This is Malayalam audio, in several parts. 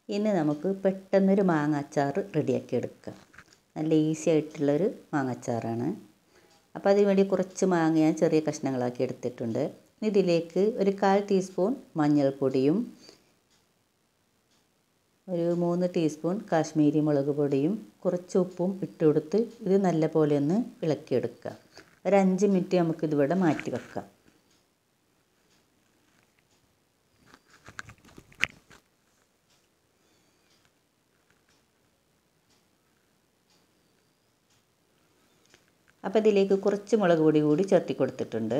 ഇനി നമുക്ക് പെട്ടെന്നൊരു മാങ്ങ അച്ചാർ റെഡിയാക്കി എടുക്കാം നല്ല ഈസി ആയിട്ടുള്ളൊരു മാങ്ങ അച്ചാറാണ് അപ്പോൾ അതിന് വേണ്ടി കുറച്ച് മാങ്ങ ഞാൻ ചെറിയ കഷ്ണങ്ങളാക്കി എടുത്തിട്ടുണ്ട് ഇതിലേക്ക് ഒരു കാൽ ടീസ്പൂൺ മഞ്ഞൾപ്പൊടിയും ഒരു മൂന്ന് ടീസ്പൂൺ കാശ്മീരി മുളക് പൊടിയും കുറച്ച് ഉപ്പും ഇട്ട് കൊടുത്ത് ഇത് നല്ല പോലെ ഒന്ന് ഇളക്കിയെടുക്കുക ഒരു അഞ്ച് മിനിറ്റ് നമുക്കിതിവിടെ മാറ്റി വെക്കാം അപ്പോൾ ഇതിലേക്ക് കുറച്ച് മുളക് പൊടി കൂടി ചേർത്തി കൊടുത്തിട്ടുണ്ട്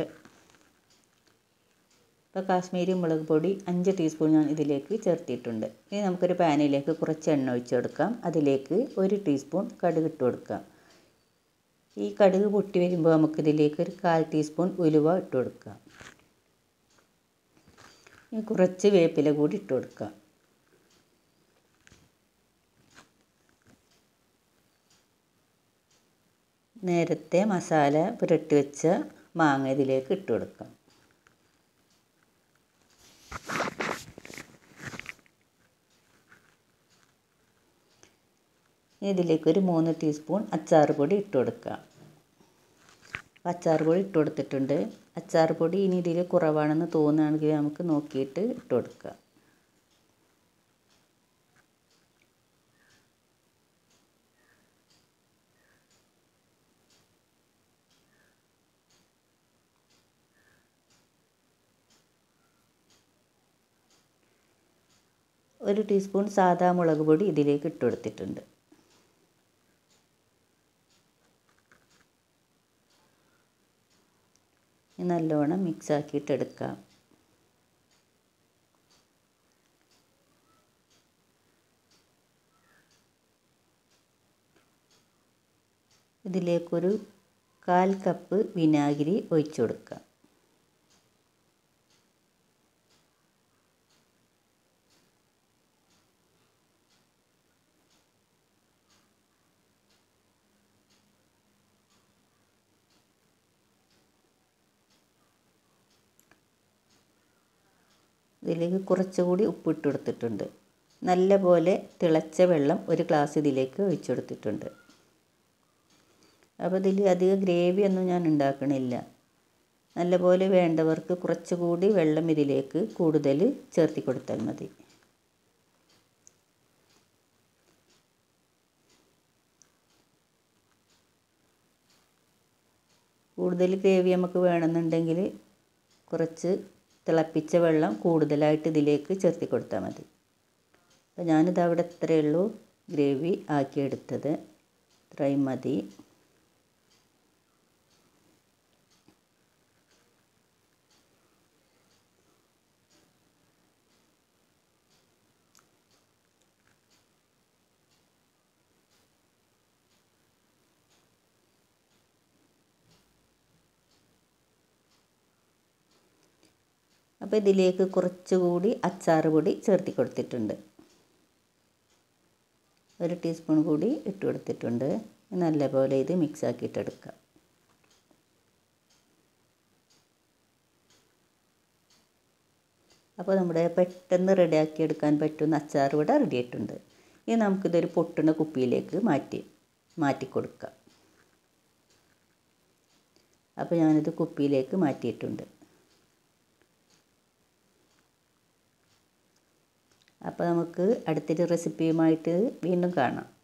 ഇപ്പോൾ കാശ്മീരി മുളക് പൊടി അഞ്ച് ടീസ്പൂൺ ഞാൻ ഇതിലേക്ക് ചേർത്തിയിട്ടുണ്ട് ഇനി നമുക്കൊരു പാനിലേക്ക് കുറച്ച് എണ്ണ ഒഴിച്ച് കൊടുക്കാം അതിലേക്ക് ഒരു ടീസ്പൂൺ കടുക് ഇട്ട് കൊടുക്കാം ഈ കടുക് പൊട്ടി വരുമ്പോൾ നമുക്കിതിലേക്ക് ഒരു കാൽ ടീസ്പൂൺ ഉലുവ ഇട്ട് കൊടുക്കാം ഇനി കുറച്ച് വേപ്പില കൂടി ഇട്ട് കൊടുക്കാം നേരത്തെ മസാല പുരട്ടി വെച്ച മാങ്ങ ഇതിലേക്ക് ഇട്ട് കൊടുക്കാം ഇതിലേക്ക് ഒരു മൂന്ന് ടീസ്പൂൺ അച്ചാർ പൊടി ഇട്ട് കൊടുക്കാം അച്ചാർ പൊടി ഇട്ട് കൊടുത്തിട്ടുണ്ട് അച്ചാർ പൊടി ഇനി ഇതിൽ കുറവാണെന്ന് തോന്നുകയാണെങ്കിൽ നമുക്ക് നോക്കിയിട്ട് ഇട്ട് കൊടുക്കാം ഒരു ടീസ്പൂൺ സാദാ മുളക് പൊടി ഇതിലേക്ക് ഇട്ട് കൊടുത്തിട്ടുണ്ട് നല്ലോണം മിക്സ് ആക്കിയിട്ട് എടുക്കാം ഇതിലേക്കൊരു കാൽ കപ്പ് വിനാഗിരി ഒഴിച്ചു കൊടുക്കാം ഇതിലേക്ക് കുറച്ചുകൂടി ഉപ്പിട്ട് കൊടുത്തിട്ടുണ്ട് നല്ല പോലെ തിളച്ച വെള്ളം ഒരു ഗ്ലാസ് ഇതിലേക്ക് ഒഴിച്ചു കൊടുത്തിട്ടുണ്ട് അപ്പോൾ ഇതിൽ അധികം ഗ്രേവി ഒന്നും ഞാൻ ഉണ്ടാക്കണില്ല നല്ലപോലെ വേണ്ടവർക്ക് കുറച്ചുകൂടി വെള്ളം ഇതിലേക്ക് കൂടുതൽ ചേർത്തി കൊടുത്താൽ മതി കൂടുതൽ ഗ്രേവി നമുക്ക് വേണമെന്നുണ്ടെങ്കിൽ കുറച്ച് തിളപ്പിച്ച വെള്ളം കൂടുതലായിട്ട് ഇതിലേക്ക് ചേർത്തി കൊടുത്താൽ മതി അപ്പോൾ ഞാനിത് അവിടെ ഇത്രയേ ഉള്ളൂ ഗ്രേവി ആക്കിയെടുത്തത് ഇത്രയും മതി അപ്പോൾ ഇതിലേക്ക് കുറച്ചുകൂടി അച്ചാർ പൊടി ചേർത്തി കൊടുത്തിട്ടുണ്ട് ഒരു ടീസ്പൂൺ കൂടി ഇട്ട് കൊടുത്തിട്ടുണ്ട് നല്ലപോലെ ഇത് മിക്സ് ആക്കിയിട്ടെടുക്കാം അപ്പോൾ നമ്മുടെ പെട്ടെന്ന് റെഡിയാക്കി എടുക്കാൻ പറ്റുന്ന അച്ചാർ ഇവിടെ റെഡി ആയിട്ടുണ്ട് ഇനി നമുക്കിതൊരു പൊട്ടുന്ന കുപ്പിയിലേക്ക് മാറ്റി മാറ്റി കൊടുക്കാം അപ്പോൾ ഞാനിത് കുപ്പിയിലേക്ക് മാറ്റിയിട്ടുണ്ട് അപ്പോൾ നമുക്ക് അടുത്തൊരു റെസിപ്പിയുമായിട്ട് വീണ്ടും കാണാം